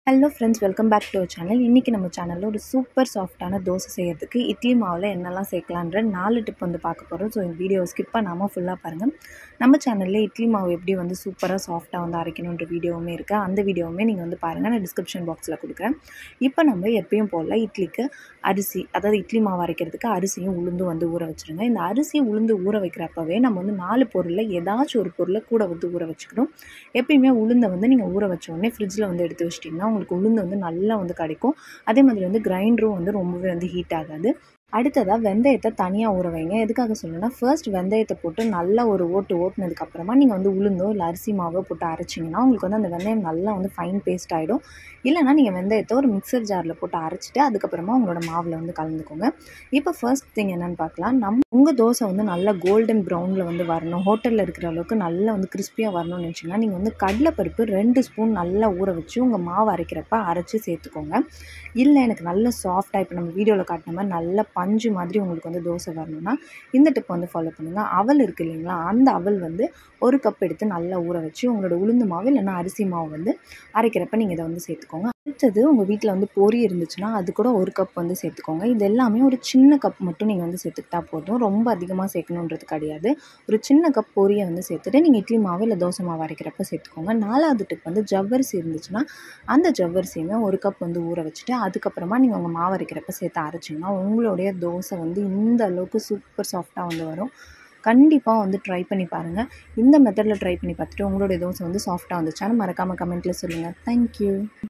hello friends welcome back to our channel இன்றைக்கி நம்ம சேனலில் ஒரு சூப்பர் சாஃப்டான தோசை செய்கிறதுக்கு இட்லி மாவில் என்னெல்லாம் சேர்க்கலான்ற நாலு டிப் வந்து பார்க்க போகிறோம் ஸோ இந்த வீடியோ ஸ்கிப் பண்ணாமல் ஃபுல்லாக பாருங்கள் நம்ம சேனலில் இட்லி மாவு எப்படி வந்து சூப்பராக சாஃப்டாக வந்து அரைக்கணுன்ற வீடியோவுமே இருக்குது அந்த வீடியோவுமே நீங்கள் வந்து பாருங்கள் நான் டிஸ்கிரிப்ஷன் பாக்ஸில் கொடுக்குறேன் இப்போ நம்ம எப்பயும் போல் இட்லிக்கு அரிசி அதாவது இட்லி மாவு அரைக்கிறதுக்கு அரிசியும் உளுந்தும் வந்து ஊற வச்சுருங்க இந்த அரிசி உளுந்து ஊற வைக்கிறப்பவே நம்ம வந்து நாலு பொருளில் ஏதாச்சும் ஒரு பொருளை கூட வந்து ஊற வச்சுக்கணும் எப்பயுமே உளுந்தை வந்து நீங்கள் ஊற வச்ச உடனே ஃப்ரிட்ஜில் வந்து எடுத்து வச்சிட்டிங்கன்னா உங்களுக்கு உளுந்து வந்து நல்லா வந்து கிடைக்கும் அதே மாதிரி வந்து கிரைண்டரும் வந்து ரொம்பவே வந்து ஹீட் ஆகாது அடுத்ததாக வெந்தயத்தை தனியாக ஊற வைங்க எதுக்காக சொல்லணும்னா ஃபர்ஸ்ட் வெந்தயத்தை போட்டு நல்லா ஒரு ஓட்டு ஓட்டுனதுக்கப்புறமா நீங்கள் வந்து உளுந்தோ இல்லை அரிசி மாவோ போட்டு அரைச்சிங்கன்னா உங்களுக்கு வந்து அந்த வெந்தயம் நல்லா வந்து ஃபைன் பேஸ்ட் ஆகிடும் இல்லைனா நீங்கள் வெந்தயத்தை ஒரு மிக்சர் ஜாரில் போட்டு அரைச்சிட்டு அதுக்கப்புறமா உங்களோட மாவில் வந்து கலந்துக்கோங்க இப்போ ஃபர்ஸ்ட் திங் என்னென்னு பார்க்கலாம் நம்ம உங்கள் தோசை வந்து நல்லா கோல்டன் ப்ரௌனில் வந்து வரணும் ஹோட்டலில் இருக்கிற அளவுக்கு நல்லா வந்து கிறிஸ்பியாக வரணும்னு நினச்சிங்கன்னா நீங்கள் வந்து கடலைப்பருப்பு ரெண்டு ஸ்பூன் நல்லா ஊற வச்சு உங்கள் மாவு அரைக்கிறப்ப அரைச்சி சேர்த்துக்கோங்க இல்லை எனக்கு நல்ல சாஃப்டாக இப்போ நம்ம வீடியோவில் காட்டின மாதிரி நல்ல பஞ்சு மாதிரி உங்களுக்கு வந்து தோசை வரணும்னா இந்த டிப் வந்து ஃபாலோ பண்ணுங்கள் அவல் இருக்குது இல்லைங்களா அந்த அவல் வந்து ஒரு கப் எடுத்து நல்லா ஊற வச்சு உங்களோட உளுந்து மாவு இல்லைன்னா அரிசி மாவு வந்து அரைக்கிறப்ப நீங்கள் இதை வந்து சேர்த்துக்கோங்க அடுத்தது உங்கள் வீட்டில் வந்து பொரி இருந்துச்சுன்னா அது கூட ஒரு கப் வந்து சேர்த்துக்கோங்க இது எல்லாமே ஒரு சின்ன கப் மட்டும் நீங்கள் வந்து சேர்த்துக்கிட்டா போதும் ரொம்ப அதிகமாக சேர்க்கணுன்றது கிடையாது ஒரு சின்ன கப் பொரியை வந்து சேர்த்துட்டு நீங்கள் இட்லி மாவு இல்லை தோசை மாவு அரைக்கிறப்ப சேர்த்துக்கோங்க நாலாவது டிப் வந்து ஜவ்வரிசி இருந்துச்சுன்னா அந்த ஜவ்வரிசியுமே ஒரு கப் வந்து ஊற வச்சுட்டு அதுக்கப்புறமா நீங்கள் உங்கள் மாவு அரைக்கிறப்ப சேர்த்து அரைச்சிங்கன்னா உங்களுடைய தோசை வந்து இந்த அளவுக்கு சூப்பர் சாஃப்டாக வந்து வரும் கண்டிப்பாக வந்து ட்ரை பண்ணி பாருங்கள் இந்த மெத்தடில் ட்ரை பண்ணி பார்த்துட்டு உங்களுடைய தோசை வந்து சாஃப்டாக வந்துச்சான்னு மறக்காமல் கமெண்ட்டில் சொல்லுங்கள் தேங்க்யூ